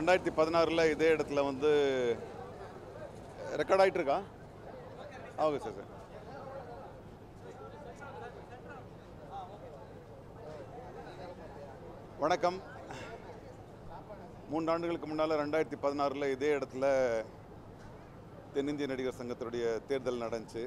ரெண்டாயிரத்தி பதினாறில் இதே இடத்துல வந்து ரெக்கார்ட் ஆகிட்டு இருக்கா ஓகே சார் சார் வணக்கம் மூன்று ஆண்டுகளுக்கு முன்னால் ரெண்டாயிரத்தி பதினாறில் இதே இடத்துல தென்னிந்திய நடிகர் சங்கத்தினுடைய தேர்தல் நடந்துச்சு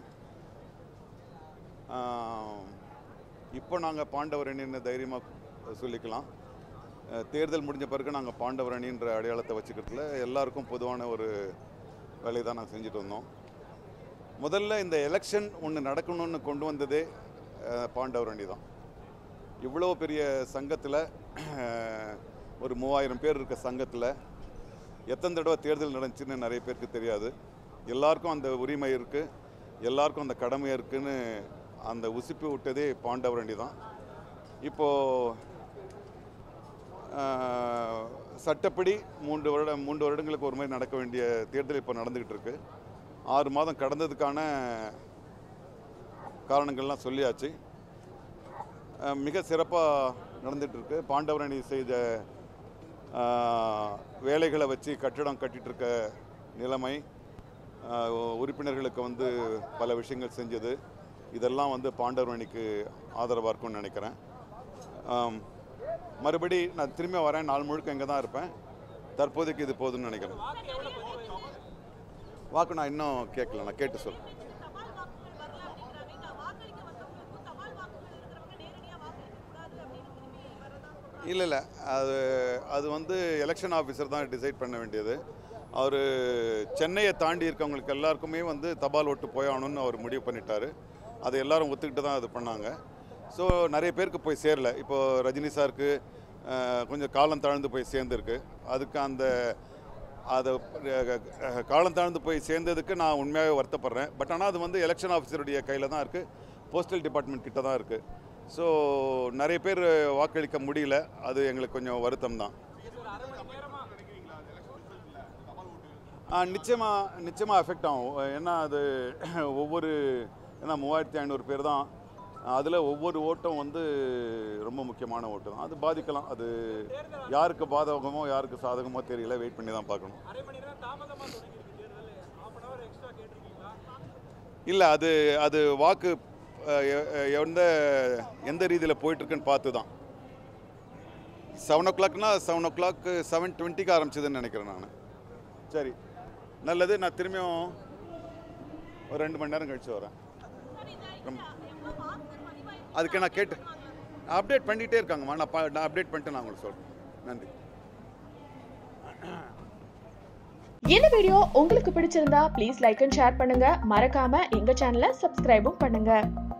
ஆம், இப்போ நாங்கள் பாண்டவர் அணின்னு தைரியமாக சொல்லிக்கலாம் அஹ், தேர்தல் முடிஞ்ச பிறகு நாங்கள் பாண்டவர் அணின்ற அடையாளத்தை வச்சுக்கிறதுல எல்லாருக்கும் பொதுவான ஒரு வேலையை தான் நாங்கள் செஞ்சுட்டு வந்தோம் முதல்ல இந்த எலெக்ஷன் ஒன்று நடக்கணும்னு கொண்டு வந்ததே அஹ், பாண்டவர் அணி தான் இவ்வளோ பெரிய சங்கத்தில் ஒரு மூவாயிரம் பேர் இருக்க சங்கத்தில் எத்தனை தடவை தேர்தல் நடந்துச்சுன்னு நிறைய பேருக்கு தெரியாது எல்லாருக்கும் அந்த உரிமை இருக்குது எல்லாருக்கும் அந்த கடமை இருக்குன்னு அந்த உசுப்பி விட்டதே பாண்டவரண்டி தான் இப்போது சட்டப்படி மூன்று வருடம் மூன்று வருடங்களுக்கு ஒரு மாதிரி நடக்க வேண்டிய தேர்தல் இப்போ நடந்துக்கிட்டு இருக்கு ஆறு மாதம் கடந்ததுக்கான காரணங்கள்லாம் சொல்லியாச்சு அஹ் மிக சிறப்பாக நடந்துட்டு இருக்கு பாண்டவரணி செய்த அஹ், வேலைகளை வச்சு கட்டிடம் கட்டிட்டு இருக்க நிலைமை அஹ், உறுப்பினர்களுக்கு வந்து பல விஷயங்கள் செஞ்சது இதெல்லாம் வந்து பாண்டவரணிக்கு ஆதரவாக இருக்கும்னு நினைக்கிறேன் ஆம், மறுபடி நான் திரும்பி வரேன் நாள் முழுக்க இங்கே தான் இருப்பேன் தற்போதைக்கு இது போதும்னு நினைக்கிறேன் வாக்கு நான் இன்னும் கேட்கல நான் கேட்டு சொல்றேன் தபால் வாக்குகள் வரல அப்படிங்கிறாங்க இங்க வாக்களிக்க வந்தவங்களுக்கும் தபால் வாக்குகள் இருக்கிறவங்க நேரடியா வாக்களிக்க கூடாது அப்படின்னு திரும்பி வரதா சொல்றாங்க இல்லை இல்லை அது அது வந்து எலெக்ஷன் ஆஃபீஸர் தான் டிசைட் பண்ண வேண்டியது அவர் சென்னையை தாண்டி இருக்கவங்களுக்கு எல்லாருக்குமே வந்து தபால் ஓட்டு போயாகணும்னு அவர் முடிவு பண்ணிட்டாரு அதை எல்லாரும் ஒத்துக்கிட்டு தான் அது பண்ணாங்க ஸோ நிறைய பேருக்கு போய் சேரல இப்போ ரஜினி சாருக்கு அஹ், கொஞ்சம் காலம் தாழ்ந்து போய் சேர்ந்துருக்கு அதுக்கு அந்த அதை அஹ், காலம் தாழ்ந்து போய் சேர்ந்ததுக்கு நான் உண்மையாகவே வருத்தப்படுறேன் பட் ஆனால் அது வந்து எலெக்ஷன் ஆஃபீஸருடைய கையில் தான் இருக்குது போஸ்டல் டிபார்ட்மெண்ட் கிட்ட தான் இருக்குது ஸோ நிறைய பேர் வாக்களிக்க முடியல அது எங்களுக்கு கொஞ்சம் வருத்தம் தான் ஆ நிச்சயமாக நிச்சயமாக எஃபெக்ட் ஆகும் ஏன்னா அது ஒவ்வொரு ஏன்னா மூவாயிரத்தி ஐநூறு பேர் தான் அதில் ஒவ்வொரு ஓட்டம் வந்து ரொம்ப முக்கியமான ஓட்டு தான் அது பாதிக்கலாம் அது யாருக்கு பாதகமோ யாருக்கு சாதகமோ தெரியல வெயிட் பண்ணி தான் பார்க்கணும் அரை மணி நேரம் தாமதமாக தொடங்கியிருக்கு தேர்தல் ஹாஃப் அன் ஹவர் எக்ஸ்ட்ரா கேட்டிருக்கீங்களா இல்லை அது அது வாக்கு அஹ், எ- எ- எந்த எந்த ரீதியில் போயிட்டுருக்குன்னு பார்த்து தான் செவன் ஓ கிளாக்னா செவன் ஓ கிளாக் செவன் டுவெண்ட்டிக்கு ஆரம்பிச்சதுன்னு நினைக்கிறேன் நான் சரி நல்லது நான் திரும்பியும் ஒரு ரெண்டு மணி நேரம் கழிச்சு வரேன் சார் இந்த இதுல எவ்வளவு வாக்குகள் பதிவாயிருக்கு அதுக்கு நான் கேட்டு அப்டேட் பண்ணிகிட்டே இருக்காங்கம்மா நான் ப- நான் அப்டேட் பண்ணிட்டு நான் உங்களுக்கு சொல்கிறேன் நன்றி இந்த வீடியோ உங்களுக்கு பிடிச்சிருந்தா ப்ளீஸ் லைக் அண்ட் ஷேர் பண்ணுங்க மறக்காம எங்க சேனலை சப்ஸ்கிரைபும் பண்ணுங்க